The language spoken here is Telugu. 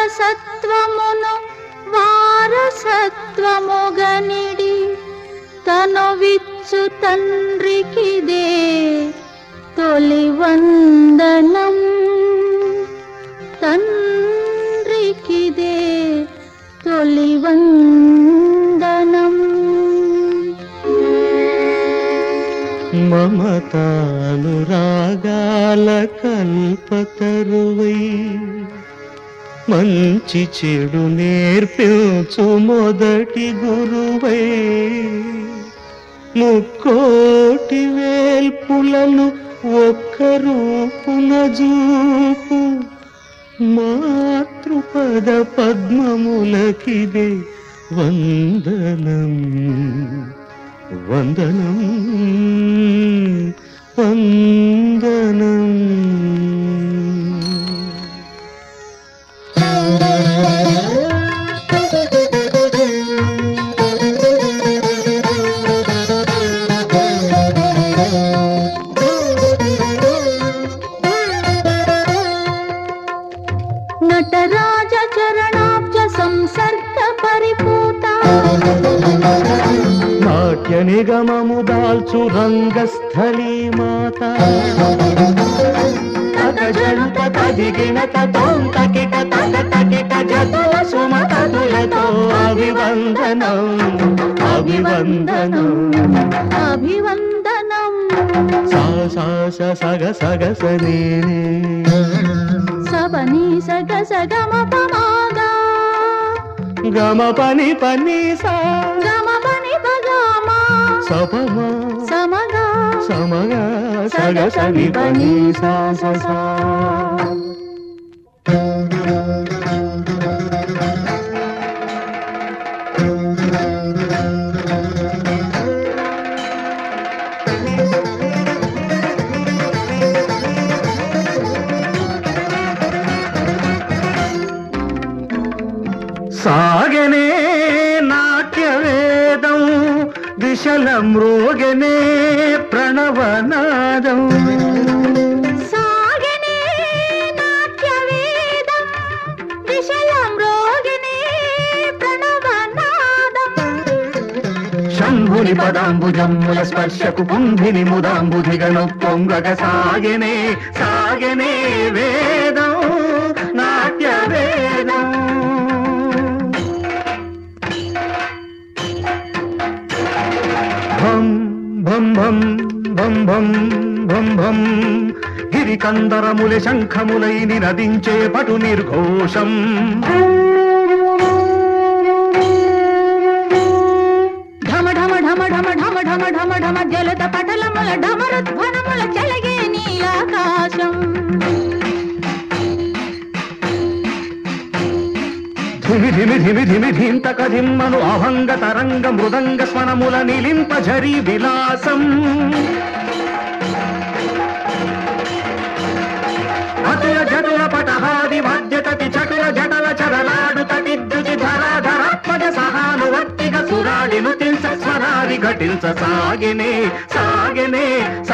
వారసత్వమును వారసత్వముగనిడి తను విచ్చు తండ్రికిదే తొలి వందనం తండ్రికిదే తొలి వందనం మమతానురాగాల కల్పతరువై మంచి చెడు నేర్పించు మొదటి గురువై ముక్కోటి వేల్పులను ఒక్క రూపున జూపు మాతృపద పద్మములకిదే వందనం వందనం వందనం నటరాజ చరణాబ్జ సంసర్గ పరిపూత నాట్య నిగమము దాల్చు రంగస్థలీ మాత తత జంత తదిగిన తోంత కిట తత తకిట జతుల సుమతతులతో అభివందనం అభివందనం అభివందనం సా సా స సగ సగ సనే సబని సగ సగమ పమాగా గమ పని పని సా గమ పని పగమ సపమా సమగా సమగా సగ సని పని సా స సా సాగనే నాట్యవేదం దిశల మ్రోగనే ప్రణవనాదం సాగనే నాట్యవేదం దిశలం రోగిణి ప్రణవనాదం శంభుని పదాంబుజమ్ముల స్పర్శకు కుంభిని ముదాంబుధిగను పొంగగ సాగనే సాగనే వేదం నాట్య వేదం భం భం భం భం భం భం భం గిరి కందరముల శంఖములై నినదించే పటు నిర్ఘోషం ఢమ ఢమ ఢమ ఢమ ఢమ ఢమ ఢమ ఢమ జలత పటలముల ఢమరుధ్వనముల చెలగే నీలాకాశం ధిమి ధిమి ధిమి ధిమి ధీంతక ధిమ్మను అభంగ తరంగ మృదంగ స్వనముల నిలింప ఝరి విలాసం అతుల జటుల పటహాది వాద్యతటి చటుల జటల చరలాడు తటి ద్యుతి ధరాధరాత్మజ సహానువర్తిక సురాడి నుతించ స్వరాది ఘటించ సాగినే సాగినే